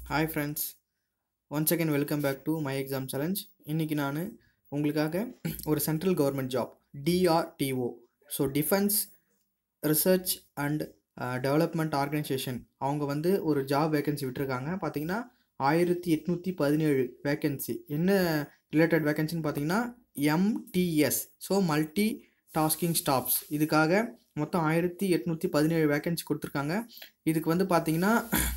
hi friends once again welcome back to my exam challenge இன்றைக்கி நான் உங்களுக்காக ஒரு central government job DRDO so defence research and development organisation அவங்க வந்து ஒரு ஜாப் வேகன்சி விட்டுருக்காங்க பார்த்தீங்கன்னா ஆயிரத்தி எட்நூற்றி பதினேழு வேகன்சி என்ன ரிலேட்டட் வேகன்சின்னு பார்த்தீங்கன்னா MTS so multi tasking staffs இதுக்காக மொத்தம் ஆயிரத்தி எட்நூற்றி பதினேழு வேகன்சி கொடுத்துருக்காங்க இதுக்கு வந்து பார்த்தீங்கன்னா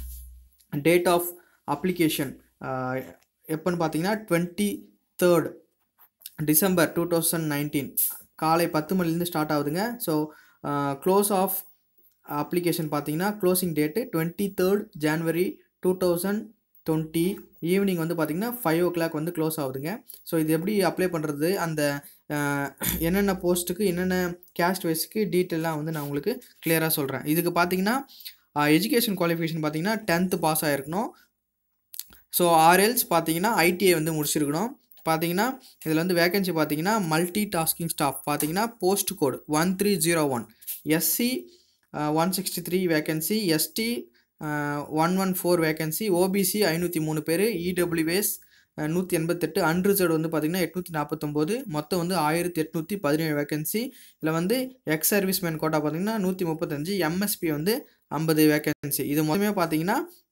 டேட் ஆஃப் அப்ளிகேஷன் எப்போன்னு பார்த்தீங்கன்னா twenty third December two thousand nineteen காலை பத்து மணிலேருந்து ஸ்டார்ட் ஆகுதுங்க ஸோ க்ளோஸ் ஆஃப் அப்ளிகேஷன் பார்த்தீங்கன்னா closing date twenty third January two thousand twenty evening வந்து பார்த்திங்கன்னா ஃபைவ் ஓ கிளாக் வந்து க்ளோஸ் ஆகுதுங்க ஸோ இது எப்படி அப்ளை பண்ணுறது அந்த என்னென்ன போஸ்ட்டுக்கு என்னென்ன கேஸ்ட் வைஸ்க்கு டீட்டெயிலாக வந்து நான் உங்களுக்கு கிளியராக சொல்கிறேன் இதுக்கு பார்த்தீங்கன்னா எஜுகேஷன் குவாலிஃபிகேஷன் பார்த்தீங்கன்னா டென்த்து பாஸ் ஆகிருக்கணும் ஸோ ஆர்எல்ஸ் பார்த்தீங்கன்னா ஐடிஐ வந்து முடிச்சிருக்கணும் பார்த்தீங்கன்னா இதில் வந்து வேகன்சி பார்த்தீங்கன்னா மல்டி டாஸ்கிங் ஸ்டாஃப் பார்த்தீங்கன்னா post code one three zero one SC one sixty three vacancy ST one one four vacancy OBC ஐநூற்றி மூணு பேர் இடபிள்யூஎஸ் நூற்றி எண்பத்தெட்டு அன்ரிசர்வ் வந்து பார்த்திங்கன்னா எட்நூற்றி நாற்பத்தொம்போது மொத்தம் வந்து ஆயிரத்தி எட்நூற்றி பதினேழு வேகன்சி இதில் வந்து எக்ஸ் சர்வீஸ் மேன் கோட்டா பார்த்திங்கன்னா நூற்றி முப்பத்தஞ்சு எம்எஸ்பி வந்து ஐம்பது வேகன்சி இது மொத்தமே பார்த்தீங்கன்னா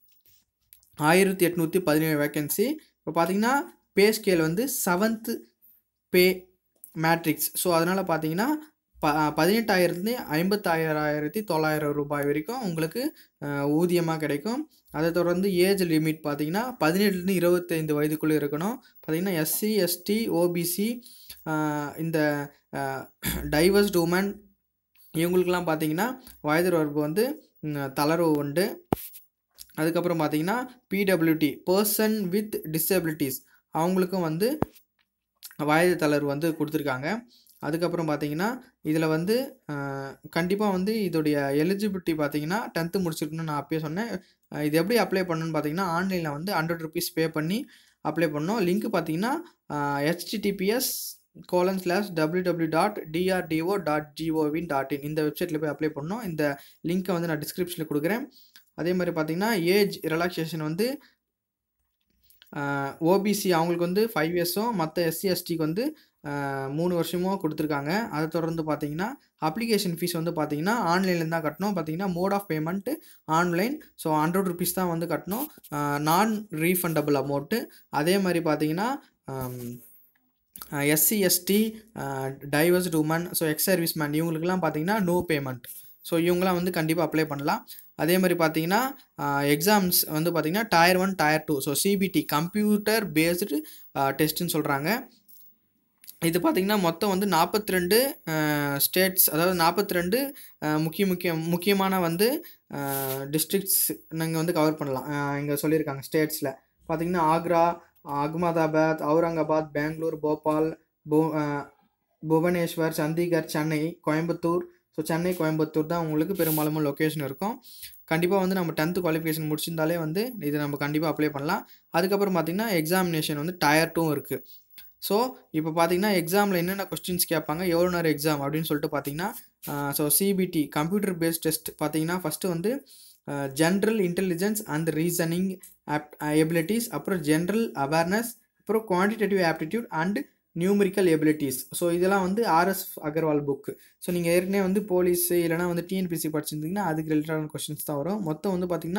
ஆயிரத்தி எட்நூற்றி பதினேழு வேகன்சி இப்போ பார்த்தீங்கன்னா பே ஸ்கேல் வந்து செவன்த்து பே மேட்ரிக்ஸ் ஸோ அதனால் பார்த்தீங்கன்னா ப பதினெட்டாயிரத்துலேருந்து ஐம்பத்தாயிராயிரத்தி தொள்ளாயிரம் ரூபாய் வரைக்கும் உங்களுக்கு ஊதியமாக கிடைக்கும் அதை தொடர்ந்து ஏஜ் லிமிட் பார்த்தீங்கன்னா பதினெட்டுலேருந்து இருபத்தைந்து வயதுக்குள்ளே இருக்கணும் பார்த்தீங்கன்னா எஸ்சி எஸ்டி ஓபிசி இந்த டைவர்ஸ்ட் உமன் இவங்களுக்கெல்லாம் பார்த்தீங்கன்னா வயது வரம்பு வந்து தளர்வு உண்டு அதுக்கப்புறம் பார்த்தீங்கன்னா பிடபிள்யூடி பர்சன் வித் டிசபிலிட்டிஸ் அவங்களுக்கும் வந்து வயது தளர்வு வந்து கொடுத்துருக்காங்க அதுக்கப்புறம் பார்த்தீங்கன்னா இதில் வந்து கண்டிப்பாக வந்து இதோடைய எலிஜிபிலிட்டி பார்த்தீங்கன்னா டென்த்து முடிச்சிருக்கணும்னு நான் அப்பயே சொன்னேன் இது எப்படி அப்ளை பண்ணணும்னு பார்த்தீங்கன்னா ஆன்லைனில் வந்து ஹண்ட்ரட் ருபீஸ் பே பண்ணி அப்ளை பண்ணோம் லிங்க் பார்த்தீங்கன்னா HTTPS colon slash W W dot DRDO dot ஜிஓவின் டாட் இன் இந்த வெப்சைட்டில் போய் அப்ளை பண்ணோம் இந்த லிங்க்கை வந்து நான் டிஸ்கிரிப்ஷனில் கொடுக்குறேன் அதே மாதிரி பார்த்தீங்கன்னா ஏஜ் ரிலாக்ஸேஷன் வந்து ஓபிசி அவங்களுக்கு வந்து ஃபைவ் இயர்ஸும் மற்ற எஸ்சி எஸ்டிக்கு வந்து மூணு வருஷமும் கொடுத்துருக்காங்க அதை தொடர்ந்து பார்த்தீங்கன்னா அப்ளிகேஷன் ஃபீஸ் வந்து பார்த்தீங்கன்னா ஆன்லைனில் தான் கட்டணும் பார்த்தீங்கன்னா mode of payment online so hundred rupees தான் வந்து கட்டணும் நான் ரீஃபண்டபிள் அமௌண்ட்டு அதே மாதிரி பார்த்தீங்கன்னா SC ST divorced woman so ex service man இவங்களுக்குலாம் பார்த்தீங்கன்னா நோ பேமெண்ட் ஸோ இவங்களாம் வந்து கண்டிப்பாக அப்ளை பண்ணலாம் அதே மாதிரி பார்த்தீங்கன்னா எக்ஸாம்ஸ் வந்து பார்த்தீங்கன்னா tier one tier two so CBT computer based டெஸ்ட்டுன்னு சொல்கிறாங்க இது பார்த்திங்கன்னா மொத்தம் வந்து நாற்பத்தி ரெண்டு ஸ்டேட்ஸ் அதாவது நாற்பத்தி ரெண்டு முக்கிய முக்கிய முக்கியமான வந்து டிஸ்ட்ரிக்ட்ஸ் நீங்கள் வந்து கவர் பண்ணலாம் இங்கே சொல்லியிருக்காங்க ஸ்டேட்ஸில் பார்த்திங்கன்னா ஆக்ரா அகமதாபாத் அவுரங்காபாத் பெங்களூர் போபால் பு புவனேஸ்வர் சண்டிகர் சென்னை கோயம்புத்தூர் ஸோ சென்னை கோயம்புத்தூர் தான் உங்களுக்கு பெரும்பாலும் லொக்கேஷன் இருக்கும் கண்டிப்பாக வந்து நம்ம டென்த்து குவாலிஃபிகேஷன் முடிச்சிருந்தாலே வந்து இதை நம்ம கண்டிப்பாக அப்ளை பண்ணலாம் அதுக்கப்புறம் பார்த்திங்கன்னா எக்ஸாமினேஷன் வந்து டயர் டூ இருக்குது ஸோ இப்போ பார்த்தீங்கன்னா எக்ஸாமில் என்னென்ன கொஸ்டின்ஸ் கேட்பாங்க எவ்வளோ நேரம் எக்ஸாம் அப்படின்னு சொல்லிட்டு பார்த்தீங்கன்னா so CBT computer based test பார்த்தீங்கன்னா ஃபஸ்ட்டு வந்து general intelligence and reasoning of abilities அப்புறம் ஜென்ரல் அவேர்னஸ் அப்புறம் quantitative aptitude and numerical abilities so இதெல்லாம் வந்து ஆர்எஸ் அகர்வால் புக்கு ஸோ நீங்கள் ஏற்கனவே வந்து போலீஸு இல்லைனா வந்து டிஎன்பிசி படிச்சிருந்தீங்கன்னா அதுக்கு ரிலேட்டடான கொஸ்டின்ஸ் தான் வரும் மொத்தம் வந்து பார்த்திங்கன்னா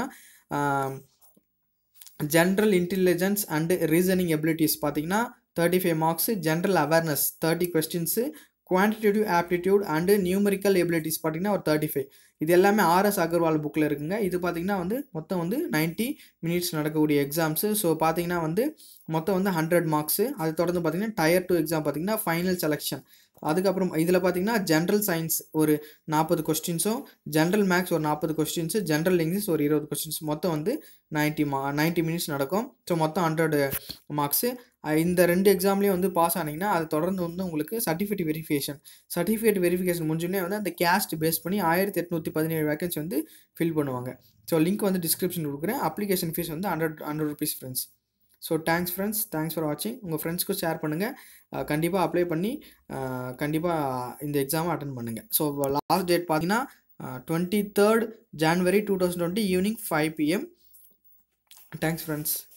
general intelligence and reasoning abilities பார்த்தீங்கன்னா thirty five marks general awareness thirty questions quantitative aptitude and numerical abilities பார்த்தீங்கன்னா ஒரு தேர்ட்டி ஃபைவ் இது எல்லாமே ஆர்எஸ் அகர்வால் புக்கில் இருக்குங்க இது பார்த்தீங்கன்னா வந்து மொத்தம் வந்து நைன்ட்டி மினிட்ஸ் நடக்கக்கூடிய எக்ஸாம்ஸு ஸோ பார்த்தீங்கன்னா வந்து மொத்தம் வந்து ஹண்ட்ரட் மார்க்ஸு அது தொடர்ந்து பார்த்தீங்கன்னா டயர் டூ எக்ஸாம் பார்த்தீங்கன்னா ஃபைனல் செலெக்ஷன் அதுக்கப்புறம் இதில் பார்த்தீங்கன்னா ஜென்ரல் சயின்ஸ் ஒரு நாற்பது கொஸ்டின்ஸும் ஜென்ரல் மேக்ஸ் ஒரு நாற்பது கொஸ்டின்ஸு ஜென்ரல் இங்கிலீஷ் ஒரு இருபது கொஸ்டின்ஸ் மொத்தம் வந்து நைன்ட்டி மா நைன்ட்டி மினிட்ஸ் நடக்கும் ஸோ மொத்தம் ஹண்ட்ரட் மார்க்ஸு இந்த ரெண்டு எக்ஸாம்லேயும் வந்து பாஸ் ஆனீங்கன்னா அது தொடர்ந்து வந்து உங்களுக்கு சர்டிஃபிகேட் வெரிஃபிகேஷன் சர்டிஃபிகேட் வெரிஃபிகேஷன் முடிஞ்சோடனே வந்து அந்த கேஸ்ட் பேஸ் பண்ணி ஆயிரத்தி எட்நூற்றி பதினேழு வேகன்சி வந்து ஃபில் பண்ணுவாங்க ஸோ லிங்க் வந்து டிஸ்கிரிப்ஷன் கொடுக்குறேன் அப்ளிகேஷன் ஃபீஸ் வந்து hundred hundred rupees friends so thanks friends thanks for வாட்சிங் உங்கள் ஃப்ரெண்ட்ஸ்க்கும் ஷேர் பண்ணுங்கள் கண்டிப்பாக அப்ளை பண்ணி கண்டிப்பாக இந்த எக்ஸாமை அட்டன் பண்ணுங்கள் ஸோ லாஸ்ட் டேட் பார்த்தீங்கன்னா twenty third January two thousand twenty evening five PM thanks friends